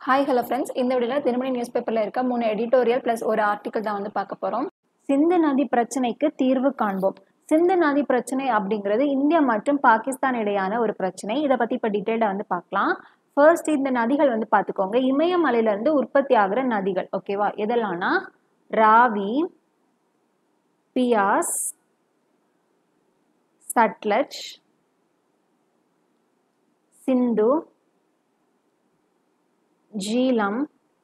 hi hello friends இந்த வீடியோவில் Dinamani news பேப்பரில் இருக்க மூணு எடிட்டோரியல் ப்ளஸ் ஒரு ஆர்டிக்கல் தான் வந்து பார்க்க போகிறோம் சிந்து நதி பிரச்சனைக்கு தீர்வு காண்போம் சிந்து நதி பிரச்சனை அப்படிங்கிறது இந்தியா மற்றும் பாகிஸ்தான் இடையான ஒரு பிரச்சனை இதை பற்றி இப்போ டீட்டெயிலாக வந்து பார்க்கலாம் ஃபர்ஸ்ட் இந்த நதிகள் வந்து பார்த்துக்கோங்க இமயமலையிலேருந்து உற்பத்தி ஆகிற நதிகள் ஓகேவா எதெல்லாம்னா ராவி பியாஸ் சட்லஜ் சிந்து ஜீலம்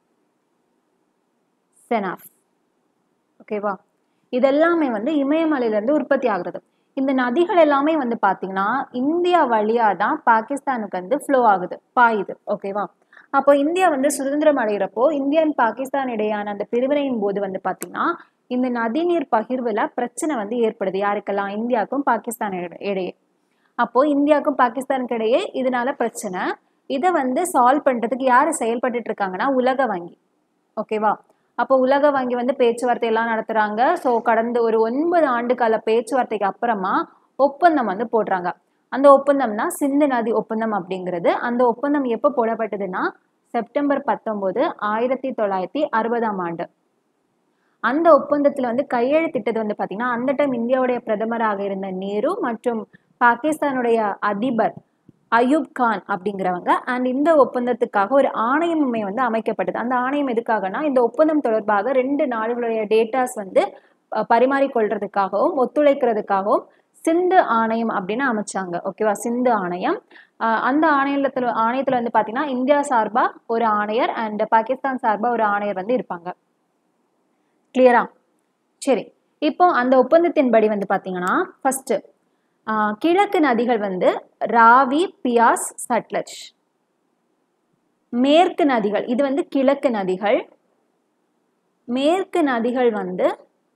செனாஃப் ஓகேவா இதெல்லாமே வந்து இமயமலையிலேருந்து உற்பத்தி ஆகுறது இந்த நதிகள் எல்லாமே வந்து பார்த்தீங்கன்னா இந்தியா வழியாக தான் பாகிஸ்தானுக்கு வந்து ஃப்ளோ ஆகுது பாயுது ஓகேவா அப்போ இந்தியா வந்து சுதந்திரம் அடைகிறப்போ இந்தியா அண்ட் பாகிஸ்தான் இடையான அந்த பிரிவினையின் போது வந்து பார்த்தீங்கன்னா இந்த நதிநீர் பகிர்வில் பிரச்சனை வந்து ஏற்படுது யாருக்கெல்லாம் இந்தியாவுக்கும் பாகிஸ்தான் இடையே அப்போ இந்தியாவுக்கும் பாகிஸ்தானுக்கு இடையே இதனால பிரச்சனை இதை வந்து சால்வ் பண்ணுறதுக்கு யார் செயல்பட்டு இருக்காங்கன்னா உலக வங்கி ஓகேவா அப்போ உலக வங்கி வந்து பேச்சுவார்த்தை எல்லாம் நடத்துகிறாங்க ஸோ கடந்த ஒரு ஒன்பது ஆண்டு கால பேச்சுவார்த்தைக்கு அப்புறமா ஒப்பந்தம் வந்து போடுறாங்க அந்த ஒப்பந்தம்னா சிந்து நதி ஒப்பந்தம் அப்படிங்கிறது அந்த ஒப்பந்தம் எப்போ போடப்பட்டதுன்னா செப்டம்பர் பத்தொம்போது ஆயிரத்தி தொள்ளாயிரத்தி அறுபதாம் ஆண்டு அந்த ஒப்பந்தத்தில் வந்து கையெழுத்திட்டது வந்து பார்த்தீங்கன்னா அந்த டைம் இந்தியாவுடைய பிரதமராக இருந்த நேரு மற்றும் பாகிஸ்தானுடைய அதிபர் அயூப் கான் அப்படிங்கிறவங்க அண்ட் இந்த ஒப்பந்தத்துக்காக ஒரு ஆணையமுமே வந்து அமைக்கப்பட்டது அந்த ஆணையம் எதுக்காகனா இந்த ஒப்பந்தம் தொடர்பாக ரெண்டு நாடுகளுடைய டேட்டாஸ் வந்து பரிமாறிக்கொள்றதுக்காகவும் ஒத்துழைக்கிறதுக்காகவும் சிந்து ஆணையம் அப்படின்னு அமைச்சாங்க ஓகேவா சிந்து ஆணையம் அந்த ஆணையத்தில் ஆணையத்தில் வந்து பார்த்தீங்கன்னா இந்தியா சார்பாக ஒரு ஆணையர் அண்ட் பாகிஸ்தான் சார்பாக ஒரு ஆணையர் வந்து இருப்பாங்க கிளியரா சரி இப்போ அந்த ஒப்பந்தத்தின்படி வந்து பார்த்தீங்கன்னா ஃபஸ்ட்டு கிழக்கு நதிகள் வந்து ராவி பியாஸ் சட்லஜ் மேற்கு நதிகள் இது வந்து கிழக்கு நதிகள் மேற்கு நதிகள் வந்து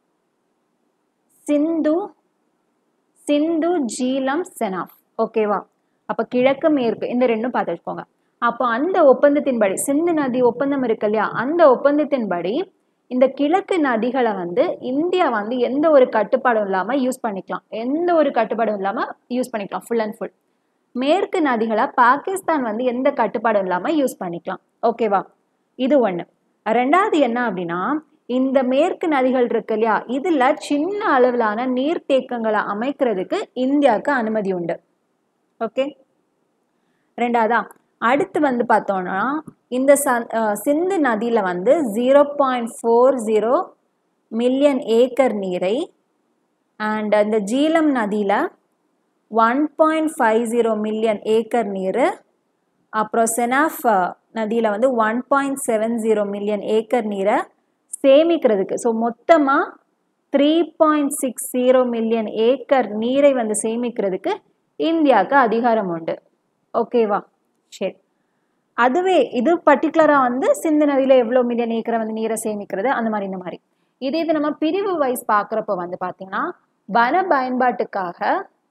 சிந்து சிந்து ஜீலம் செனாஃப் ஓகேவா அப்போ கிழக்கு மேற்கு இந்த ரெண்டும் பார்த்து வச்சுக்கோங்க அப்போ அந்த ஒப்பந்தத்தின்படி சிந்து நதி ஒப்பந்தம் இருக்கு இல்லையா அந்த ஒப்பந்தத்தின்படி இந்த கிழக்கு நதிகளை வந்து இந்தியா வந்து எந்த ஒரு கட்டுப்பாடும் இல்லாமல் யூஸ் பண்ணிக்கலாம் எந்த ஒரு கட்டுப்பாடும் இல்லாமல் யூஸ் பண்ணிக்கலாம் ஃபுல் அண்ட் ஃபுல் மேற்கு நதிகளை பாகிஸ்தான் வந்து எந்த கட்டுப்பாடும் இல்லாமல் யூஸ் பண்ணிக்கலாம் ஓகேவா இது ஒன்று ரெண்டாவது என்ன அப்படின்னா இந்த மேற்கு நதிகள் இருக்கு இல்லையா இதில் சின்ன அளவிலான நீர்த்தேக்கங்களை அமைக்கிறதுக்கு இந்தியாவுக்கு அனுமதி உண்டு ஓகே ரெண்டாவதா அடுத்து வந்து பார்த்தோன்னா இந்த ச சிந்து நதியில் வந்து zero point four zero million acre நீரை அண்ட் அந்த ஜீலம் நதியில் one point five zero million acre நீர் அப்புறம் செனாஃப் நதியில் வந்து one point seven zero million acre நீரை சேமிக்கிறதுக்கு ஸோ மொத்தமாக three point six zero million acre நீரை வந்து சேமிக்கிறதுக்கு இந்தியாவுக்கு அதிகாரம் உண்டு ஓகேவா சரி அதுவே இது பர்டிகுலராக வந்து சிந்து நதியில் எவ்வளோ மில்லியன் ஏக்கரை வந்து நீரை சேமிக்கிறது அந்த மாதிரி இந்த மாதிரி இதே இது நம்ம பிரிவு வைஸ் பார்க்குறப்ப வந்து பார்த்தீங்கன்னா வன பயன்பாட்டுக்காக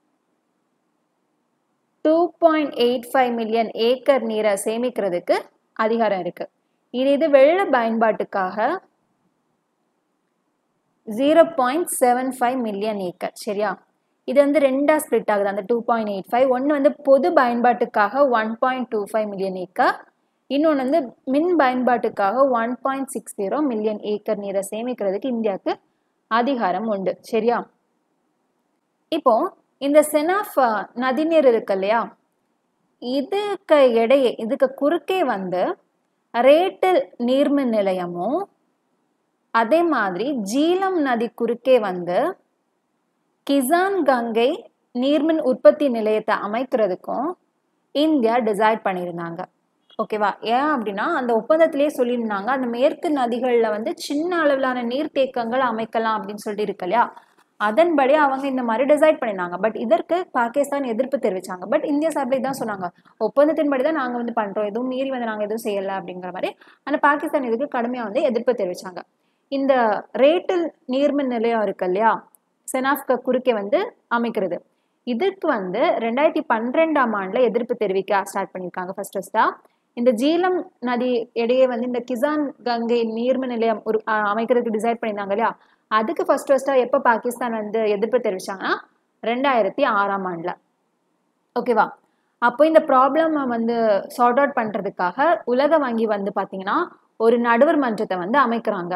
two point eight five million acre நீரை சேமிக்கிறதுக்கு அதிகாரம் இருக்கு இது இது வெள்ள பயன்பாட்டுக்காக zero point seven five million acre சரியா இது வந்து ரெண்டாக ஸ்ப்ளிட் ஆகுது அந்த டூ பாயிண்ட் எயிட் ஃபைவ் ஒன்று வந்து பொது பயன்பாட்டுக்காக one point two five million acre இன்னொன்று வந்து மின் பயன்பாட்டுக்காக one point six zero million acre நீரை சேமிக்கிறதுக்கு இந்தியாவுக்கு அதிகாரம் உண்டு சரியா இப்போ இந்த செனாஃப் நதிநீர் இருக்கு இல்லையா இதுக்கு இடையே இதுக்கு குறுக்கே வந்து ரேட்டில் நீர்மின் நிலையமும் அதே மாதிரி ஜீலம் நதி குறுக்கே வந்து கிசான் கங்கை நீர்மின் உற்பத்தி நிலையத்தை அமைக்கிறதுக்கும் இந்தியா டிசைட் பண்ணியிருந்தாங்க ஓகேவா ஏன் அப்படின்னா அந்த ஒப்பந்தத்திலேயே சொல்லியிருந்தாங்க அந்த மேற்கு நதிகளில் வந்து சின்ன அளவிலான நீர்த்தேக்கங்கள் அமைக்கலாம் அப்படின்னு சொல்லிட்டு இருக்கு இல்லையா அதன்படி அவங்க இந்த மாதிரி டிசைட் பண்ணியிருந்தாங்க பட் இதற்கு பாகிஸ்தான் எதிர்ப்பு தெரிவிச்சாங்க பட் இந்தியா சார்பில் தான் சொன்னாங்க ஒப்பந்தத்தின்படி தான் நாங்கள் வந்து பண்ணுறோம் எதுவும் மீறி வந்து நாங்கள் எதுவும் செய்யலை அப்படிங்கிற மாதிரி ஆனால் பாகிஸ்தான் இதுக்கு கடுமையாக வந்து எதிர்ப்பு தெரிவிச்சாங்க இந்த ரேட்டில் நீர்மின் நிலையம் இருக்கு இல்லையா செனாஃப்க குறுக்கே வந்து அமைக்கிறது இதுக்கு வந்து ரெண்டாயிரத்தி பன்னிரெண்டாம் ஆண்டில் எதிர்ப்பு தெரிவிக்க ஸ்டார்ட் பண்ணியிருக்காங்க ஃபர்ஸ்ட் ஃபஸ்ட்டாக இந்த ஜீலம் நதி இடையே வந்து இந்த கிசான் கங்கை நீர்மின் நிலையம் ஒரு அமைக்கிறதுக்கு டிசைட் பண்ணியிருந்தாங்க இல்லையா அதுக்கு ஃபர்ஸ்ட் ஃபஸ்ட்டாக எப்போ பாகிஸ்தான் வந்து எதிர்ப்பு தெரிவிச்சாங்கன்னா ரெண்டாயிரத்தி ஆறாம் ஆண்டில் ஓகேவா அப்போ இந்த ப்ராப்ளமை வந்து சார்ட் அவுட் பண்ணுறதுக்காக உலக வங்கி வந்து பார்த்தீங்கன்னா ஒரு நடுவர் மன்றத்தை வந்து அமைக்கிறாங்க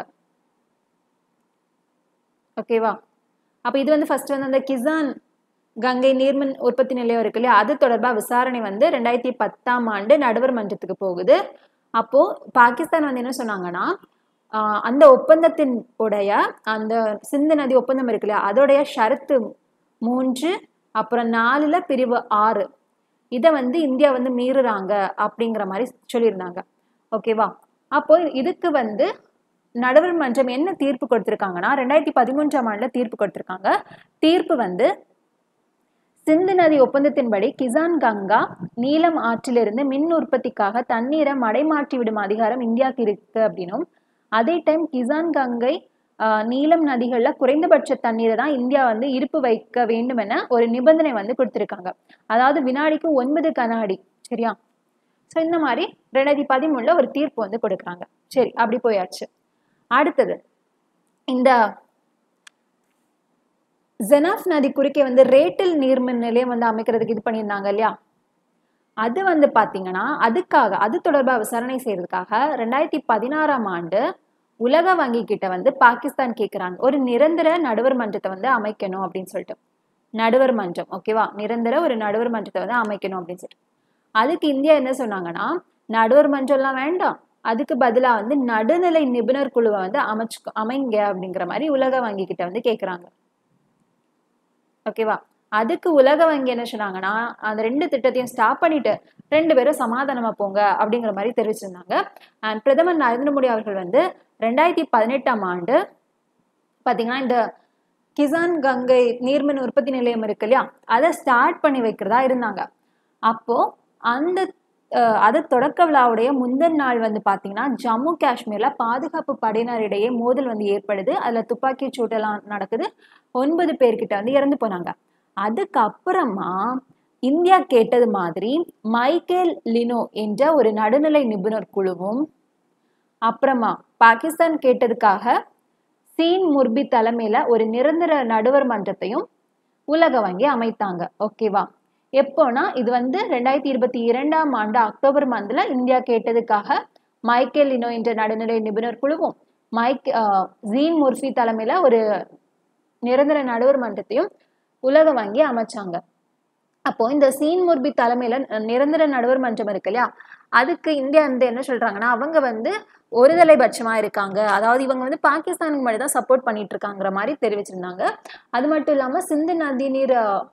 ஓகேவா அப்போ இது வந்து ஃபர்ஸ்ட் வந்து அந்த கிசான் கங்கை நீர்மின் உற்பத்தி நிலையம் இருக்கு இல்லையா அது தொடர்பாக விசாரணை வந்து ரெண்டாயிரத்தி பத்தாம் ஆண்டு நடுவர் மன்றத்துக்கு போகுது அப்போ பாகிஸ்தான் வந்து என்ன சொன்னாங்கன்னா ஆஹ் அந்த ஒப்பந்தத்தின் உடைய அந்த சிந்து நதி ஒப்பந்தம் இருக்கு இல்லையா அதோடைய ஷரத்து மூன்று அப்புறம் நாலுல பிரிவு ஆறு இதை வந்து இந்தியா வந்து மீறுறாங்க அப்படிங்கிற மாதிரி சொல்லியிருந்தாங்க ஓகேவா அப்போ இதுக்கு வந்து நடுவர் மன்றம் என்ன தீர்ப்பு கொடுத்திருக்காங்கன்னா ரெண்டாயிரத்தி பதிமூன்றாம் ஆண்டுல தீர்ப்பு கொடுத்திருக்காங்க தீர்ப்பு வந்து சிந்து நதி ஒப்பந்தத்தின்படி கிசான் கங்கா நீலம் ஆற்றிலிருந்து மின் உற்பத்திக்காக தண்ணீரை மடைமாற்றி விடும் அதிகாரம் இந்தியாவுக்கு இருக்கு அப்படின்னும் அதே டைம் கிசான் கங்கை ஆஹ், நீலம் நதிகள்ல குறைந்தபட்ச தண்ணீரை தான் இந்தியா வந்து இருப்பு வைக்க வேண்டும் என ஒரு நிபந்தனை வந்து கொடுத்திருக்காங்க அதாவது வினாடிக்கு ஒன்பது கனாடி சரியா ஸோ இந்த மாதிரி ரெண்டாயிரத்தி பதிமூணுல ஒரு தீர்ப்பு வந்து கொடுக்குறாங்க சரி அப்படி போயாச்சு அடுத்தது இந்த ஜெனாஃப் நதி குறுக்கே வந்து ரேட்டில் நீர்மின் நிலையம் வந்து அமைக்கிறதுக்கு இது பண்ணியிருந்தாங்க இல்லையா அது வந்து பாத்தீங்கன்னா அதுக்காக அது தொடர்பாக விசாரணை செய்யறதுக்காக ரெண்டாயிரத்தி பதினாறாம் ஆண்டு உலக வங்கி கிட்ட வந்து பாகிஸ்தான் கேட்குறாங்க ஒரு நிரந்தர நடுவர் மன்றத்தை வந்து அமைக்கணும் அப்படின்னு சொல்லிட்டு நடுவர் மன்றம் ஓகேவா நிரந்தர ஒரு நடுவர் மன்றத்தை வந்து அமைக்கணும் அப்படின்னு சொல்லிட்டு அதுக்கு இந்தியா என்ன சொன்னாங்கன்னா நடுவர் மன்றம்லாம் வேண்டாம் அதுக்கு பதிலாக வந்து நடுநிலை நிபுணர் குழுவை வந்து அமைச்சு அமைங்க அப்படிங்கிற மாதிரி உலக வங்கி கிட்ட வந்து கேட்குறாங்க ஓகேவா அதுக்கு உலக வங்கி என்ன சொன்னாங்கன்னா அந்த ரெண்டு திட்டத்தையும் ஸ்டாப் பண்ணிட்டு ரெண்டு பேரும் சமாதானமா போங்க அப்படிங்கிற மாதிரி தெரிவிச்சிருந்தாங்க அண்ட் பிரதமர் நரேந்திர மோடி அவர்கள் வந்து ரெண்டாயிரத்தி பதினெட்டாம் ஆண்டு பாத்தீங்கன்னா இந்த கிசான் கங்கை நீர்மின் உற்பத்தி நிலையம் இருக்கு இல்லையா அதை ஸ்டார்ட் பண்ணி வைக்கிறதா இருந்தாங்க அப்போ அந்த அஹ், அது தொடக்க விழாவுடைய முந்தின நாள் வந்து பாத்தீங்கன்னா ஜம்மு காஷ்மீர்ல பாதுகாப்பு படையினரிடையே மோதல் வந்து ஏற்படுது அதுல துப்பாக்கி சூட்டெல்லாம் நடக்குது ஒன்பது பேர்கிட்ட வந்து இறந்து போனாங்க அதுக்கப்புறமா இந்தியா கேட்டது மாதிரி மைக்கேல் லினோ என்ற ஒரு நடுநிலை நிபுணர் குழுவும் அப்புறமா பாகிஸ்தான் கேட்டதுக்காக சீன் முர்பி தலைமையில ஒரு நிரந்தர நடுவர் மன்றத்தையும் உலக வங்கி அமைத்தாங்க ஓகேவா எப்போனா இது வந்து ரெண்டாயிரத்தி இருபத்தி இரண்டாம் ஆண்டு அக்டோபர் மந்த்ல இந்தியா கேட்டதுக்காக மைக்கேல் லினோ என்ற நடுநிலை நிபுணர் குழுவும் மைக் ஆஹ், ஜீன் முர்ஃபி தலைமையில ஒரு நிரந்தர நடுவர் மன்றத்தையும் உலக வங்கி அமைச்சாங்க அப்போ இந்த சீன் முர்பி தலைமையில ந- நிரந்தர நடுவர் மன்றம் இருக்கு இல்லையா அதுக்கு இந்தியா வந்து என்ன சொல்றாங்கன்னா அவங்க வந்து ஒருதலை பட்சமா இருக்காங்க அதாவது இவங்க வந்து பாகிஸ்தானுக்கு மட்டும் தான் சப்போர்ட் பண்ணிட்டு இருக்காங்கிற மாதிரி தெரிவிச்சிருந்தாங்க அது மட்டும் இல்லாம சிந்து நதி நீர் அஹ்,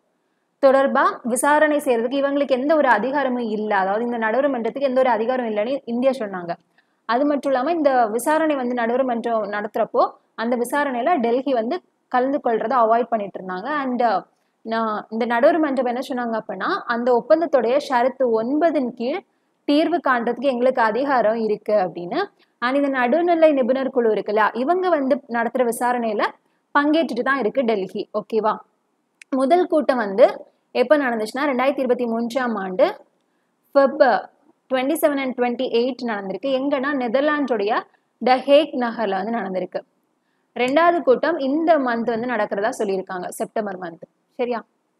தொடர்பா விசாரணை செய்யறதுக்கு இவங்களுக்கு எந்த ஒரு அதிகாரமும் இல்லை அதாவது இந்த நடுவர் மன்றத்துக்கு எந்த ஒரு அதிகாரம் இல்லைன்னு இந்தியா சொன்னாங்க அது மட்டும் இல்லாம இந்த விசாரணை வந்து நடுவர் மன்றம் நடத்துறப்போ அந்த விசாரணையில டெல்லி வந்து கலந்து கொள்றதை அவாய்ட் பண்ணிட்டு இருந்தாங்க அண்ட் நான் இந்த நடுவர் மன்றம் என்ன சொன்னாங்க அப்படின்னா அந்த ஒப்பந்தத்துடைய ஷரத்து ஒன்பதின் கீழ் தீர்வு காண்றதுக்கு எங்களுக்கு அதிகாரம் இருக்கு அப்படின்னு அண்ட் இந்த நடுநிலை நிபுணர் குழு இருக்குல்ல இவங்க வந்து நடத்துற விசாரணையில பங்கேற்றுட்டு தான் இருக்கு டெல்லி ஓகேவா முதல் கூட்டம் வந்து எப்போ நடந்துச்சுன்னா ரெண்டாயிரத்தி இருபத்தி மூன்றாம் ஆண்டு Feb twenty seven and twenty eight நடந்திருக்கு எங்கன்னா நெதர்லாண்டோடைய த ஹேக் நகர்ல வந்து நடந்திருக்கு ரெண்டாவது கூட்டம் இந்த மந்த் வந்து நடக்கிறதா சொல்லியிருக்காங்க செப்டம்பர் மந்த் சரியா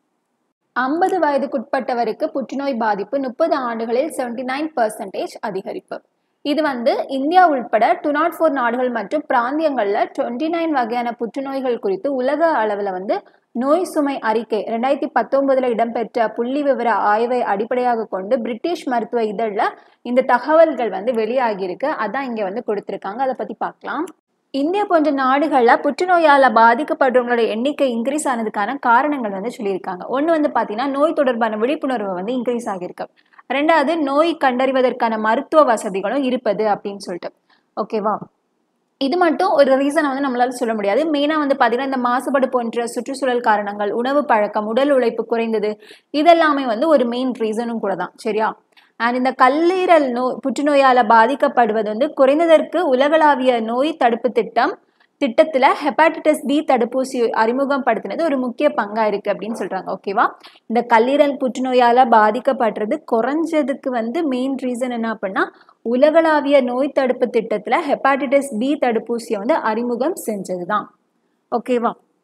ஐம்பது வயதுக்குட்பட்டவருக்கு புற்றுநோய் பாதிப்பு முப்பது ஆண்டுகளில் 79% நைன் பர்சன்டேஜ் அதிகரிப்பு இது வந்து இந்தியா உள்பட டூ நாட் ஃபோர் நாடுகள் மற்றும் பிராந்தியங்களில் டுவெண்ட்டி நைன் வகையான புற்றுநோய்கள் குறித்து உலக அளவில் வந்து நோய் சுமை அறிக்கை ரெண்டாயிரத்தி பத்தொன்பதுல இடம்பெற்ற புள்ளி விவர ஆய்வை அடிப்படையாக கொண்டு பிரிட்டிஷ் மருத்துவ இதழில் இந்த தகவல்கள் வந்து வெளியாகியிருக்கு அதான் இங்கே வந்து கொடுத்துருக்காங்க அதை பற்றி பார்க்கலாம் இந்தியா போன்ற நாடுகளில் புற்றுநோயால் பாதிக்கப்படுறவங்களோட எண்ணிக்கை இன்க்ரீஸ் ஆனதுக்கான காரணங்கள் வந்து சொல்லியிருக்காங்க ஒன்று வந்து பார்த்தீங்கன்னா நோய் தொடர்பான விழிப்புணர்வு வந்து இன்க்ரீஸ் ஆகியிருக்கு ரெண்டாவது நோய் கண்டறிவதற்கான மருத்துவ வசதிகளும் இருப்பது அப்படின்னு சொல்லிட்டு ஓகேவா இது மட்டும் ஒரு ரீசனை வந்து நம்மளால சொல்ல முடியாது மெயினாக வந்து பார்த்தீங்கன்னா இந்த மாசுபாடு போன்ற சுற்றுச்சூழல் காரணங்கள் உணவு பழக்கம் உடல் உழைப்பு குறைந்தது இதெல்லாமே வந்து ஒரு மெயின் ரீசனும் கூட தான் சரியா அண்ட் இந்த கல்லீரல் நோய் புற்றுநோயால் பாதிக்கப்படுவது வந்து குறைந்ததற்கு உலகளாவிய நோய் தடுப்பு திட்டம் திட்டத்தில் ஹெப்பாட்டிட்டிஸ் பி தடுப்பூசி அறிமுகப்படுத்தினது ஒரு முக்கிய பங்காக இருக்குது அப்படின்னு சொல்கிறாங்க ஓகேவா இந்த கல்லீரல் புற்றுநோயால் பாதிக்கப்படுறது குறைஞ்சதுக்கு வந்து மெயின் ரீசன் என்ன அப்படின்னா உலகளாவிய நோய் தடுப்பு திட்டத்தில் ஹெப்பாட்டிட்டிஸ் பி தடுப்பூசியை வந்து அறிமுகம் செஞ்சது தான் ஓகேவா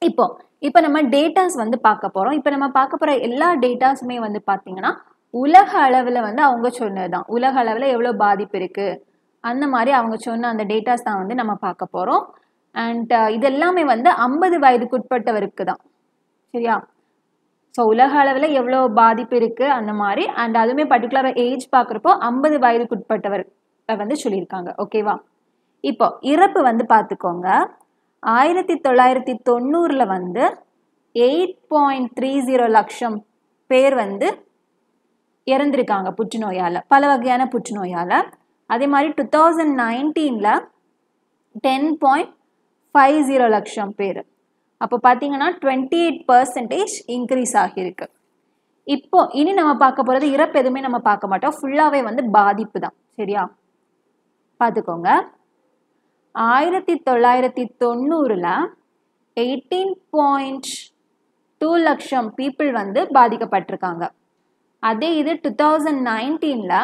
இப்போ இப்போ நம்ம டேட்டாஸ் வந்து பார்க்க போகிறோம் இப்போ நம்ம பார்க்க போகிற எல்லா டேட்டாஸுமே வந்து பார்த்தீங்கன்னா உலக அளவில் வந்து அவங்க சொன்னது தான் உலக அளவில் எவ்வளோ பாதிப்பு இருக்குது அந்த மாதிரி அவங்க சொன்ன அந்த டேட்டாஸ் தான் வந்து நம்ம பார்க்க போகிறோம் அண்ட் இது எல்லாமே வந்து ஐம்பது வயதுக்குட்பட்டவருக்கு தான் சரியா ஸோ உலக அளவில் எவ்வளோ பாதிப்பு இருக்குது அந்த மாதிரி அண்ட் அதுவுமே பர்டிகுலராக ஏஜ் பார்க்குறப்போ ஐம்பது வயதுக்குட்பட்டவர் வந்து சொல்லியிருக்காங்க ஓகேவா இப்போ இறப்பு வந்து பார்த்துக்கோங்க ஆயிரத்தி தொள்ளாயிரத்தி தொண்ணூறில் வந்து எயிட் பாயிண்ட் த்ரீ ஜீரோ லட்சம் பேர் வந்து இறந்துருக்காங்க புற்றுநோயால் பல வகையான புற்றுநோயால் அதே மாதிரி டூ தௌசண்ட் நைன்டீனில் டென் பாயிண்ட் ஃபைவ் ஜீரோ லட்சம் பேர் அப்போ பார்த்தீங்கன்னா டுவெண்ட்டி எயிட் பர்சன்டேஜ் இன்க்ரீஸ் ஆகியிருக்கு இப்போ இனி நம்ம பார்க்க போகிறது இறப்பு எதுவுமே நம்ம பார்க்க மாட்டோம் ஃபுல்லாகவே வந்து பாதிப்பு தான் சரியா பார்த்துக்கோங்க ஆயிரத்தி தொள்ளாயிரத்தி தொண்ணூறில் எயிட்டீன் பாயிண்ட் டூ லட்சம் பீப்புள் வந்து பாதிக்கப்பட்டிருக்காங்க அதே இது டூ தௌசண்ட் நைன்டீனில்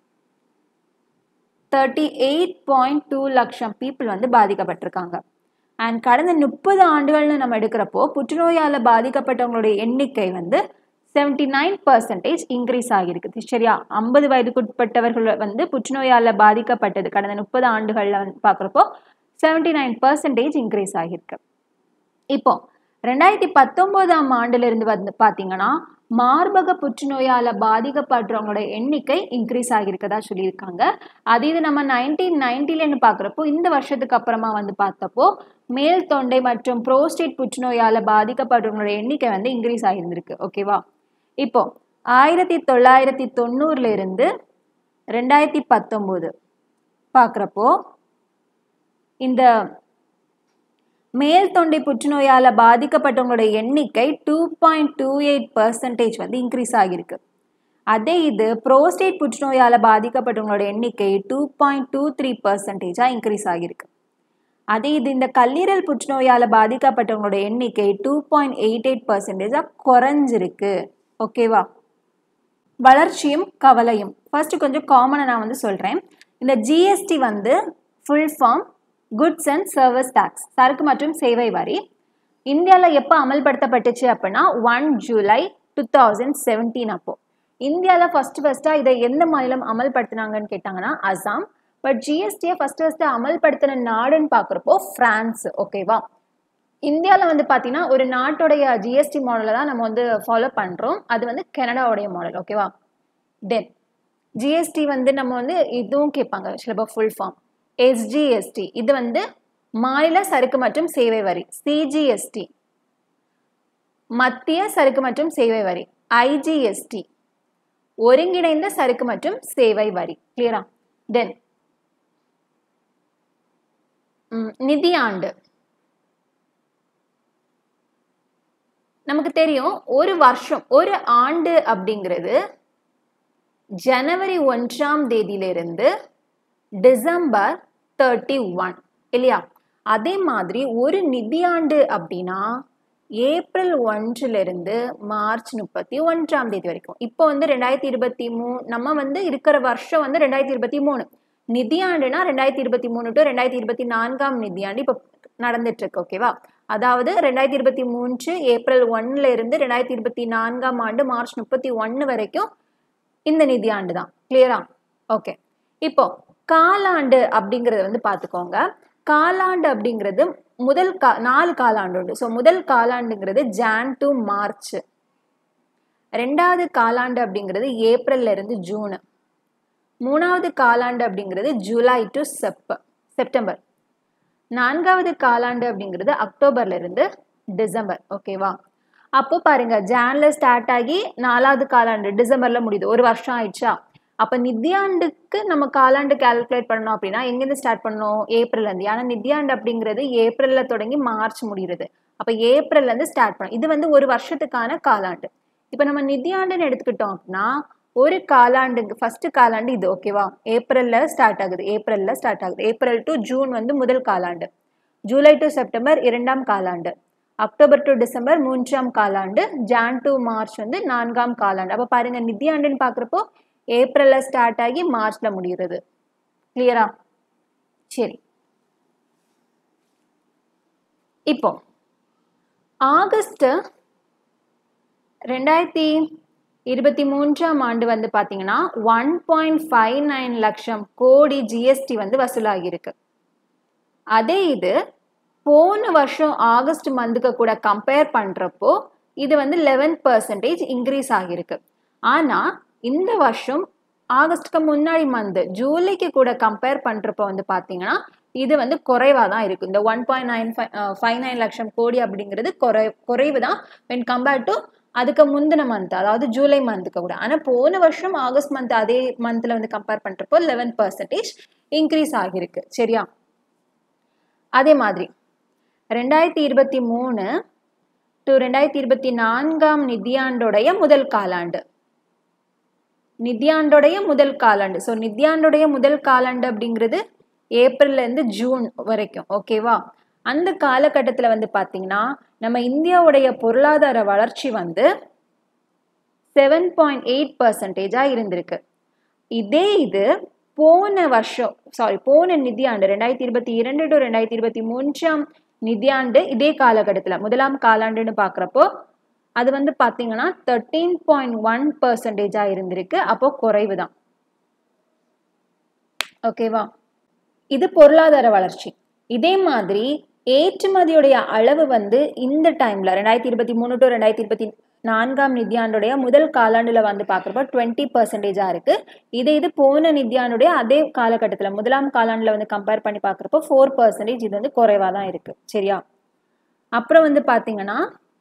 தேர்ட்டி எயிட் பாயிண்ட் டூ லட்சம் பீப்புள் வந்து பாதிக்கப்பட்டிருக்காங்க அண்ட் கடந்த முப்பது ஆண்டுகள்னு நம்ம எடுக்கிறப்போ புற்றுநோயால் பாதிக்கப்பட்டவங்களுடைய எண்ணிக்கை வந்து செவன்டி நைன் பர்சன்டேஜ் இன்க்ரீஸ் ஆகியிருக்குது சரியா ஐம்பது வயதுக்குட்பட்டவர்கள் வந்து புற்றுநோயால் பாதிக்கப்பட்டது கடந்த முப்பது ஆண்டுகளில் வந்து பார்க்குறப்போ செவன்டி நைன் பர்சன்டேஜ் இன்க்ரீஸ் ஆகியிருக்கு இப்போ ரெண்டாயிரத்தி பத்தொம்போதாம் ஆண்டிலிருந்து வந்து பார்த்தீங்கன்னா மார்பக புற்றுநோயால் பாதிக்கப்படுறவங்களோட எண்ணிக்கை இன்க்ரீஸ் ஆகியிருக்கதா சொல்லியிருக்காங்க அது இது நம்ம நைன்டீன் நைன்டிலன்னு பார்க்குறப்போ இந்த வருஷத்துக்கு அப்புறமா வந்து பார்த்தப்போ மேல் தொண்டை மற்றும் புரோஸ்டேட் புற்றுநோயால் பாதிக்கப்படுறவங்களோட எண்ணிக்கை வந்து இன்க்ரீஸ் ஆகியிருந்திருக்கு ஓகேவா இப்போ ஆயிரத்தி தொள்ளாயிரத்தி தொண்ணூறுல இருந்து ரெண்டாயிரத்தி பத்தொம்போது பார்க்குறப்போ இந்த மேல் தொண்டை புற்றுநோயால் பாதிக்கப்பட்டவங்களோட எண்ணிக்கை two point two eight percentage வந்து இன்க்ரீஸ் ஆகியிருக்கு அதே இது ப்ரோஸ்டேட் புற்றுநோயால் பாதிக்கப்பட்டவங்களோட எண்ணிக்கை டூ பாயிண்ட் டூ த்ரீ பர்சன்டேஜாக இன்க்ரீஸ் ஆகியிருக்கு அதே இது இந்த கல்லீரல் புற்றுநோயால் பாதிக்கப்பட்டவங்களோட எண்ணிக்கை டூ பாயிண்ட் எயிட் எயிட் பர்சன்டேஜாக குறைஞ்சிருக்கு ஓகேவா வளர்ச்சியும் கவலையும் ஃபர்ஸ்ட் கொஞ்சம் காமனாக நான் வந்து சொல்கிறேன் இந்த ஜிஎஸ்டி வந்து full form goods and service tax சரக்கு மற்றும் சேவை வரி இந்தியாவில் எப்போ அமல்படுத்தப்பட்டுச்சு அப்படின்னா one July two thousand seventeen அப்போ இந்தியாவில் ஃபஸ்ட்டு ஃபஸ்ட்டாக இதை எந்த மாநிலம் அமல்படுத்தினாங்கன்னு கேட்டாங்கன்னா அசாம் பட் ஜிஎஸ்டியை ஃபஸ்ட்டு ஃபஸ்ட்டு அமல்படுத்தின நாடுன்னு பார்க்குறப்போ ஃப்ரான்ஸ் ஓகேவா இந்தியாவில் வந்து பார்த்தீங்கன்னா ஒரு நாட்டோடைய ஜிஎஸ்டி மாடலை தான் நம்ம வந்து ஃபாலோ பண்ணுறோம் அது வந்து கனடாவுடைய மாடல் ஓகேவா தென் ஜிஎஸ்டி வந்து நம்ம வந்து இதுவும் கேட்பாங்க சிலபா ஃபுல் ஃபார்ம் எஸ்ஜிஎஸ்டி இது வந்து மாநில சரக்கு மற்றும் சேவை வரி சிஜிஎஸ்டி மத்திய சரக்கு மற்றும் சேவை வரி ஐஜிஎஸ்டி ஒருங்கிணைந்த சரக்கு மற்றும் சேவை வரி கிளியரா தென் நிதியாண்டு நமக்கு தெரியும் ஒரு வருஷம் ஒரு ஆண்டு அப்படிங்கிறது ஜனவரி ஒன்றாம் தேதியிலிருந்து டிசம்பர் தேர்ட்டி ஒன் இல்லையா அதே மாதிரி ஒரு நிதியாண்டு அப்படின்னா ஏப்ரல் ஒன்றிலிருந்து மார்ச் முப்பத்தி ஒன்றாம் தேதி வரைக்கும் இப்போ வந்து ரெண்டாயிரத்தி இருபத்தி மூணு நம்ம வந்து இருக்கிற வருஷம் வந்து ரெண்டாயிரத்தி இருபத்தி மூணு நிதியாண்டுனா ரெண்டாயிரத்தி இருபத்தி மூணு டு ரெண்டாயிரத்தி இருபத்தி நான்காம் நிதியாண்டு இப்போ நடந்துட்டு இருக்கு ஓகேவா அதாவது ரெண்டாயிரத்தி இருபத்தி மூன்று ஏப்ரல் ஒன்ல இருந்து ரெண்டாயிரத்தி இருபத்தி நான்காம் ஆண்டு மார்ச் முப்பத்தி ஒன்று வரைக்கும் இந்த நிதியாண்டு தான் கிளியரா ஓகே இப்போ காலாண்டு அப்படிங்கிறத வந்து பார்த்துக்கோங்க காலாண்டு அப்படிங்கிறது முதல் கா நாலு காலாண்டு உண்டு ஸோ முதல் காலாண்டுங்கிறது ஜான் டு மார்ச் ரெண்டாவது காலாண்டு அப்படிங்கிறது ஏப்ரல்ல இருந்து ஜூனு மூணாவது காலாண்டு அப்படிங்கிறது ஜூலை டு செப் செப்டம்பர் நான்காவது காலாண்டு அப்படிங்கிறது அக்டோபர்ல இருந்து டிசம்பர் ஓகேவா அப்போ பாருங்க ஜான்ல ஸ்டார்ட் ஆகி நாலாவது காலாண்டு டிசம்பர்ல முடியுது ஒரு வருஷம் ஆயிடுச்சா அப்போ நிதியாண்டுக்கு நம்ம காலாண்டு கால்குலேட் பண்ணோம் அப்படின்னா எங்கேருந்து ஸ்டார்ட் பண்ணோம் ஏப்ரல்லேருந்து ஏன்னா நிதியாண்டு அப்படிங்கிறது ஏப்ரலில் தொடங்கி மார்ச் முடிகிறது அப்போ ஏப்ரல்லேருந்து ஸ்டார்ட் பண்ணோம் இது வந்து ஒரு வருஷத்துக்கான காலாண்டு இப்போ நம்ம நிதியாண்டுன்னு எடுத்துக்கிட்டோம் அப்படின்னா ஒரு காலாண்டுக்கு ஃபர்ஸ்ட் காலாண்டு இது ஓகேவா ஏப்ரலில் ஸ்டார்ட் ஆகுது ஏப்ரலில் ஸ்டார்ட் ஆகுது ஏப்ரல் டு ஜூன் வந்து முதல் காலாண்டு ஜூலை டு செப்டம்பர் இரண்டாம் காலாண்டு அக்டோபர் டு டிசம்பர் மூன்றாம் காலாண்டு ஜான் டு மார்ச் வந்து நான்காம் காலாண்டு அப்போ பாருங்க நிதியாண்டுன்னு பார்க்குறப்போ ஏப்ரலில் ஸ்டார்ட் ஆகி மார்ச்சில் முடிகிறது கிளியரா சரி இப்போ ஆகஸ்ட் ரெண்டாயிரத்தி இருபத்தி மூன்றாம் ஆண்டு வந்து பார்த்தீங்கன்னா ஒன் பாயிண்ட் ஃபைவ் நைன் லட்சம் கோடி ஜிஎஸ்டி வந்து வசூலாகியிருக்கு அதே இது போன வருஷம் ஆகஸ்ட் மந்த்துக்கு கூட கம்பேர் பண்ணுறப்போ இது வந்து லெவன் பர்சன்டேஜ் இன்க்ரீஸ் ஆகியிருக்கு ஆனால் இந்த வருஷம் ஆகஸ்ட்க்கு முன்னாடி மந்த் ஜூலைக்கு கூட கம்பேர் பண்ணுறப்போ வந்து பார்த்தீங்கன்னா இது வந்து குறைவாக தான் இருக்குது இந்த one point nine five nine லட்சம் கோடி அப்படிங்கிறது குறை குறைவு தான் வென் கம்பேர்ட் டு அதுக்கு முந்தின மந்த் அதாவது ஜூலை மந்த்துக்கு கூட ஆனால் போன வருஷம் ஆகஸ்ட் மந்த் அதே மந்த்தில் வந்து கம்பேர் பண்ணுறப்போ லெவன் பர்சன்டேஜ் இன்க்ரீஸ் ஆகியிருக்கு சரியா அதே மாதிரி ரெண்டாயிரத்தி இருபத்தி மூணு டு ரெண்டாயிரத்தி இருபத்தி நான்காம் நிதியாண்டோடைய முதல் காலாண்டு நிதியாண்டோடைய முதல் காலாண்டு ஸோ நிதியாண்டோடைய முதல் காலாண்டு அப்படிங்கிறது ஏப்ரல்லேருந்து ஜூன் வரைக்கும் ஓகேவா அந்த காலகட்டத்தில் வந்து பார்த்தீங்கன்னா நம்ம இந்தியாவுடைய பொருளாதார வளர்ச்சி வந்து செவன் பாயிண்ட் எயிட் பர்சன்டேஜாக இருந்திருக்கு இதே இது போன வருஷம் சாரி போன நிதியாண்டு ரெண்டாயிரத்தி இருபத்தி இரண்டு டு ரெண்டாயிரத்தி இருபத்தி மூன்றாம் நிதியாண்டு இதே காலகட்டத்தில் முதலாம் காலாண்டுன்னு பார்க்குறப்போ அது வந்து பார்த்தீங்கன்னா தேர்ட்டீன் பாயிண்ட் ஒன் பர்சன்டேஜாக இருந்திருக்கு அப்போ குறைவு தான் ஓகேவா இது பொருளாதார வளர்ச்சி இதே மாதிரி ஏற்றுமதியுடைய அளவு வந்து இந்த டைம்ல ரெண்டாயிரத்தி இருபத்தி மூணு டு ரெண்டாயிரத்தி இருபத்தி நான்காம் நிதியாண்டுடைய முதல் காலாண்டுல வந்து பார்க்குறப்போ டுவெண்ட்டி பர்சன்டேஜா இருக்கு இதே இது போன நிதியாண்டுடைய அதே காலகட்டத்தில் முதலாம் காலாண்டுல வந்து கம்பேர் பண்ணி பார்க்குறப்போ ஃபோர் பர்சன்டேஜ் இது வந்து குறைவாக தான் இருக்கு சரியா அப்புறம் வந்து பார்த்தீங்கன்னா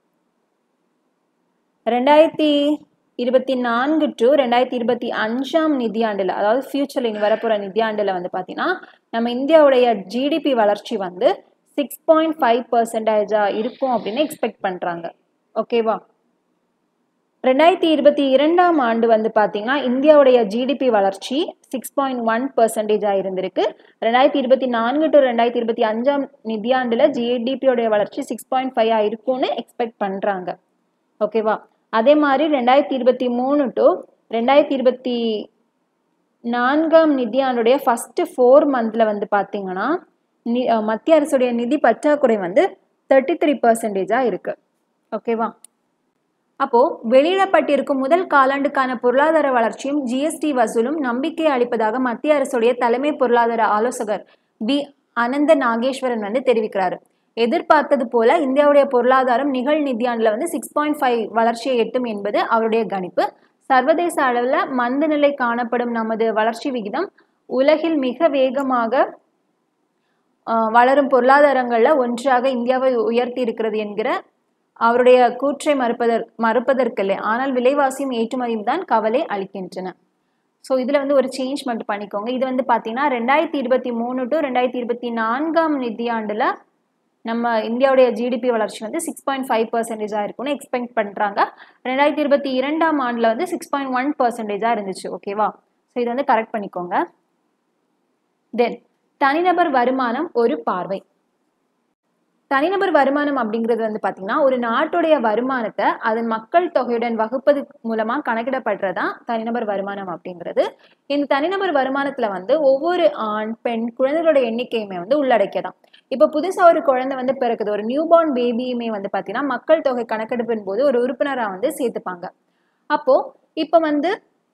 ரெண்டாயிரத்தி இருபத்தி நான்கு டு ரெண்டாயிரத்தி இருபத்தி அஞ்சாம் நிதியாண்டில் அதாவது ஃபியூச்சரில் இனி வரப்போகிற நிதியாண்டில் வந்து பார்த்தீங்கன்னா நம்ம இந்தியாவுடைய ஜிடிபி வளர்ச்சி வந்து சிக்ஸ் பாயிண்ட் ஃபைவ் பர்சன்டேஜாக இருக்கும் அப்படின்னு எக்ஸ்பெக்ட் பண்ணுறாங்க ஓகேவா ரெண்டாயிரத்தி இருபத்தி இரண்டாம் ஆண்டு வந்து பார்த்தீங்கன்னா இந்தியாவுடைய ஜிடிபி வளர்ச்சி சிக்ஸ் பாயிண்ட் ஒன் பர்சன்டேஜாக இருந்திருக்கு ரெண்டாயிரத்தி இருபத்தி நான்கு டு ரெண்டாயிரத்தி இருபத்தி அஞ்சாம் நிதியாண்டில் ஜிடிபியோடைய வளர்ச்சி சிக்ஸ் பாயிண்ட் ஃபைவ் இருக்கும்னு எக்ஸ்பெக்ட் பண்ணுறாங்க ஓகேவா அதே மாதிரி ரெண்டாயிரத்தி இருபத்தி மூணு டு ரெண்டாயிரத்தி இருபத்தி நான்காம் நிதியாண்டுடைய ஃபஸ்ட்டு ஃபோர் மந்தில் வந்து பார்த்தீங்கன்னா நி மத்திய அரசுடைய நிதி பற்றாக்குறை வந்து தேர்ட்டி த்ரீ பர்சன்டேஜாக இருக்குது ஓகேவா அப்போது வெளியிடப்பட்டிருக்கும் முதல் காலாண்டுக்கான பொருளாதார வளர்ச்சியும் ஜிஎஸ்டி வசூலும் நம்பிக்கை அளிப்பதாக மத்திய அரசுடைய தலைமை பொருளாதார ஆலோசகர் பி அனந்த நாகேஸ்வரன் வந்து தெரிவிக்கிறாரு எதிர்பார்த்தது போல இந்தியாவுடைய பொருளாதாரம் நிகழ் நிதியாண்டில் வந்து சிக்ஸ் பாயிண்ட் ஃபைவ் வளர்ச்சியை எட்டும் என்பது அவருடைய கணிப்பு சர்வதேச அளவில் மந்த நிலை காணப்படும் நமது வளர்ச்சி விகிதம் உலகில் மிக வேகமாக வளரும் பொருளாதாரங்களில் ஒன்றாக இந்தியாவை உயர்த்தி இருக்கிறது என்கிற அவருடைய கூற்றை மறுப்பதற் மறுப்பதற்கில்லை ஆனால் விலைவாசியும் ஏற்றுமதியும் தான் கவலை அளிக்கின்றன ஸோ இதில் வந்து ஒரு சேஞ்ச் மட்டும் பண்ணிக்கோங்க இது வந்து பார்த்தீங்கன்னா ரெண்டாயிரத்தி இருபத்தி மூணு டு ரெண்டாயிரத்தி இருபத்தி நான்காம் நிதியாண்டில் நம்ம இந்தியாவுடைய ஜிடிபி வளர்ச்சி வந்து சிக்ஸ் பாயிண்ட் ஃபைவ் பர்சன்டேஜாக இருக்கும்னு எக்ஸ்பெக்ட் பண்ணுறாங்க ரெண்டாயிரத்தி இருபத்தி இரண்டாம் ஆண்டில் வந்து சிக்ஸ் பாயிண்ட் ஒன் பர்சன்டேஜாக இருந்துச்சு ஓகேவா ஸோ இதை வந்து கரெக்ட் பண்ணிக்கோங்க தென் தனிநபர் வருமானம் ஒரு பார்வை தனிநபர் வருமானம் அப்படிங்கிறது வந்து பார்த்தீங்கன்னா ஒரு நாட்டுடைய வருமானத்தை அதன் மக்கள் தொகையுடன் வகுப்பது மூலமாக கணக்கிடப்படுறதான் தனிநபர் வருமானம் அப்படிங்கிறது இந்த தனிநபர் வருமானத்தில் வந்து ஒவ்வொரு ஆண் பெண் குழந்தைகளோட எண்ணிக்கையுமே வந்து உள்ளடக்கியதான் இப்போ புதுசாக ஒரு குழந்தை வந்து பிறக்குது ஒரு நியூபார்ன் பேபியுமே வந்து பார்த்தீங்கன்னா மக்கள் தொகை கணக்கெடுப்பின் போது ஒரு உறுப்பினராக வந்து சேர்த்துப்பாங்க அப்போது இப்போ வந்து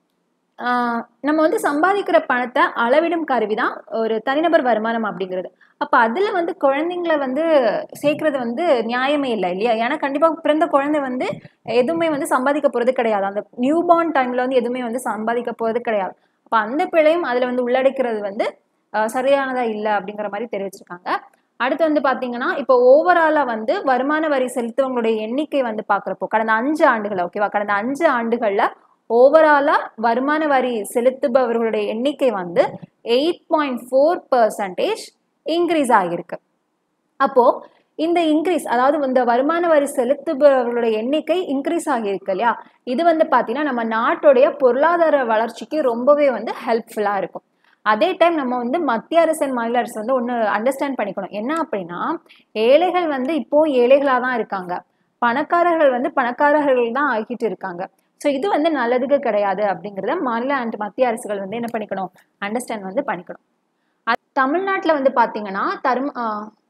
நம்ம வந்து சம்பாதிக்கிற பணத்தை அளவிடும் கருவி தான் ஒரு தனிநபர் வருமானம் அப்படிங்கிறது அப்போ அதில் வந்து குழந்தைங்களை வந்து சேர்க்கறது வந்து நியாயமே இல்லை இல்லையா ஏன்னா கண்டிப்பாக பிறந்த குழந்தை வந்து எதுவுமே வந்து சம்பாதிக்க போகிறது கிடையாது அந்த நியூ பார்ன் டைமில் வந்து எதுவுமே வந்து சம்பாதிக்க போகிறது கிடையாது அப்போ அந்த பிழையும் அதில் வந்து உள்ளடக்கிறது வந்து சரியானதாக இல்லை அப்படிங்கிற மாதிரி தெரிவிச்சிருக்காங்க அடுத்து வந்து பார்த்தீங்கன்னா இப்போ ஓவராலாக வந்து வருமான வரி செலுத்துவங்களுடைய எண்ணிக்கை வந்து பார்க்குறப்போ கடந்த அஞ்சு ஆண்டுகள் ஓகேவா கடந்த அஞ்சு ஆண்டுகளில் ஓவராலாக வருமான வரி செலுத்துபவர்களுடைய எண்ணிக்கை வந்து eight point four percentage increase ஆகியிருக்கு அப்போது இந்த இன்க்ரீஸ் அதாவது இந்த வருமான வரி செலுத்துபவர்களுடைய எண்ணிக்கை இன்க்ரீஸ் ஆகியிருக்கு இல்லையா இது வந்து பார்த்தீங்கன்னா நம்ம நாட்டுடைய பொருளாதார வளர்ச்சிக்கு ரொம்பவே வந்து ஹெல்ப்ஃபுல்லாக இருக்கும் அதே டைம் நம்ம வந்து மத்திய அரசு அண்ட் மாநில அரசு வந்து ஒன்று அண்டர்ஸ்டாண்ட் பண்ணிக்கணும் என்ன அப்படின்னா ஏழைகள் வந்து இப்போ ஏழைகளாக தான் இருக்காங்க பணக்காரர்கள் வந்து பணக்காரர்கள் தான் ஆகிட்டு இருக்காங்க ஸோ இது வந்து நல்லதுக்கு கிடையாது அப்படிங்கிறத மாநில அண்ட் மத்திய அரசுகள் வந்து என்ன பண்ணிக்கணும் அண்டர்ஸ்டாண்ட் வந்து பண்ணிக்கணும் அது தமிழ்நாட்டில் வந்து பார்த்தீங்கன்னா தரும்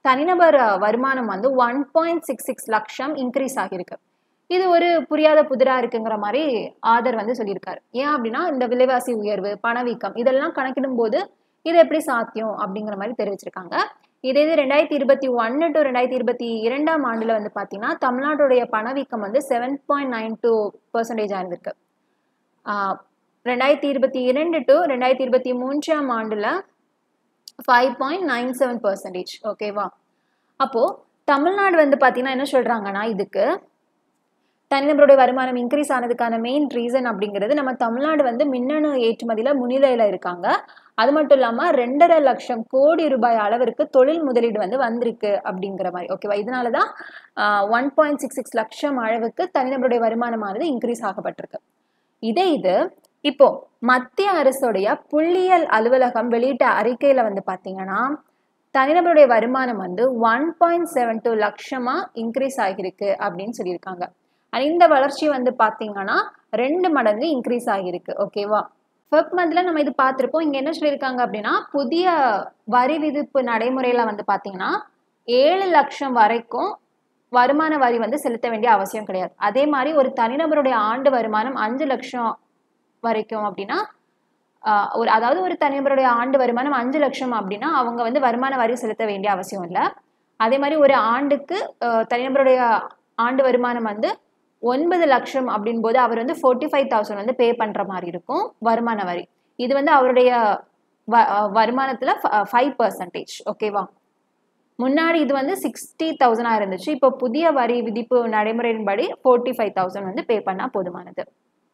தனிநபர் அஹ், வருமானம் வந்து ஒன் பாயிண்ட் சிக்ஸ் சிக்ஸ் லட்சம் இன்க்ரீஸ் ஆகியிருக்கு இது ஒரு புரியாத புதிரா இருக்குங்கிற மாதிரி ஆதர் வந்து சொல்லியிருக்காரு ஏன் அப்படின்னா இந்த விலைவாசி உயர்வு பணவீக்கம் இதெல்லாம் கணக்கிடும் போது இது எப்படி சாத்தியம் அப்படிங்கிற மாதிரி தெரிவிச்சிருக்காங்க இதே இது ரெண்டாயிரத்தி இருபத்தி ஒன்று டு ரெண்டாயிரத்தி இருபத்தி இரண்டாம் ஆண்டுல வந்து பார்த்தீங்கன்னா தமிழ்நாட்டுடைய பணவீக்கம் வந்து seven point nine two percentage ஆயிருந்திருக்கு ஆஹ் ரெண்டாயிரத்தி இருபத்தி இரண்டு டு ரெண்டாயிரத்தி இருபத்தி மூன்றாம் ஆண்டுல five point nine seven percentage ஓகேவா அப்போ தமிழ்நாடு வந்து பார்த்தீங்கன்னா என்ன சொல்றாங்கன்னா இதுக்கு தனிநபருடைய வருமானம் இன்க்ரீஸ் ஆனதுக்கான மெயின் ரீசன் அப்படிங்கிறது நம்ம தமிழ்நாடு வந்து மின்னணு ஏற்றுமதியில முன்னிலையில இருக்காங்க அது மட்டும் இல்லாம ரெண்டரை லட்சம் கோடி ரூபாய் அளவிற்கு தொழில் முதலீடு வந்து வந்திருக்கு அப்படிங்கிற மாதிரி ஓகேவா இதனாலதான் ஒன் பாயிண்ட் சிக்ஸ் சிக்ஸ் லட்சம் அளவுக்கு தனிநபருடைய வருமானமானது இன்க்ரீஸ் ஆகப்பட்டிருக்கு இதே இது இப்போ மத்திய அரசுடைய புள்ளியியல் அலுவலகம் வெளியிட்ட அறிக்கையில வந்து பாத்தீங்கன்னா தனிநபருடைய வருமானம் வந்து ஒன் பாயிண்ட் செவன் டூ லட்சமா இன்க்ரீஸ் ஆகியிருக்கு அப்படின்னு சொல்லியிருக்காங்க And இந்த வளர்ச்சி வந்து பாத்தீங்கன்னா ரெண்டு மடங்கு இன்க்ரீஸ் ஆகியிருக்கு ஓகேவா ஃபெப் மந்த்ல நம்ம இது பார்த்திருப்போம் இங்க என்ன சொல்லியிருக்காங்க அப்படின்னா புதிய வரி விதிப்பு நடைமுறையில வந்து பாத்தீங்கன்னா ஏழு லட்சம் வரைக்கும் வருமான வரி வந்து செலுத்த வேண்டிய அவசியம் கிடையாது அதே மாதிரி ஒரு தனிநபருடைய ஆண்டு வருமானம் அஞ்சு லட்சம் வரைக்கும் அப்படின்னா ஆஹ் ஒரு அதாவது ஒரு தனிநபருடைய ஆண்டு வருமானம் அஞ்சு லட்சம் அப்படின்னா அவங்க வந்து வருமான வரி செலுத்த வேண்டிய அவசியம் இல்லை அதே மாதிரி ஒரு ஆண்டுக்கு ஆஹ் தனிநபருடைய ஆண்டு வருமானம் வந்து ஒன்பது லட்சம் அப்படின் போது அவர் வந்து ஃபோர்ட்டி ஃபைவ் தௌசண்ட் வந்து பே பண்ற மாதிரி இருக்கும் வருமான வரி இது வந்து அவருடைய வ- ஆஹ் வருமானத்துல ஃபைவ் பர்சன்டேஜ் ஓகேவா முன்னாடி இது வந்து சிக்ஸ்டி தௌசண்டாக இருந்துச்சு இப்போ புதிய வரி விதிப்பு நடைமுறையின்படி ஃபோர்ட்டி ஃபைவ் தௌசண்ட் வந்து பே பண்ணால் போதுமானது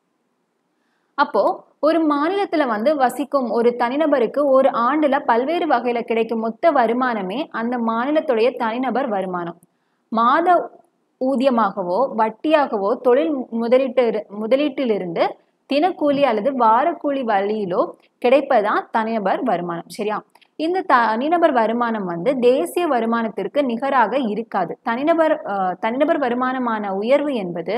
அப்போ ஒரு மாநிலத்துல வந்து வசிக்கும் ஒரு தனிநபருக்கு ஒரு ஆண்டுல பல்வேறு வகையில கிடைக்கும் மொத்த வருமானமே அந்த மாநிலத்துடைய தனிநபர் வருமானம் மாத ஊதியமாகவோ வட்டியாகவோ தொழில் முதலீட்டு முதலீட்டிலிருந்து தினக்கூலி அல்லது வாரக்கூலி வழியிலோ கிடைப்பதுதான் தனிநபர் வருமானம் சரியா இந்த தனிநபர் வருமானம் வந்து தேசிய வருமானத்திற்கு நிகராக இருக்காது தனிநபர் அஹ், தனிநபர் வருமானமான உயர்வு என்பது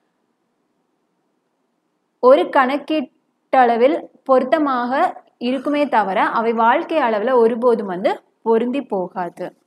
ஒரு கணக்கீட்டளவில் பொருத்தமாக இருக்குமே தவிர அவை வாழ்க்கை அளவில் ஒருபோதும் வந்து பொருந்தி போகாது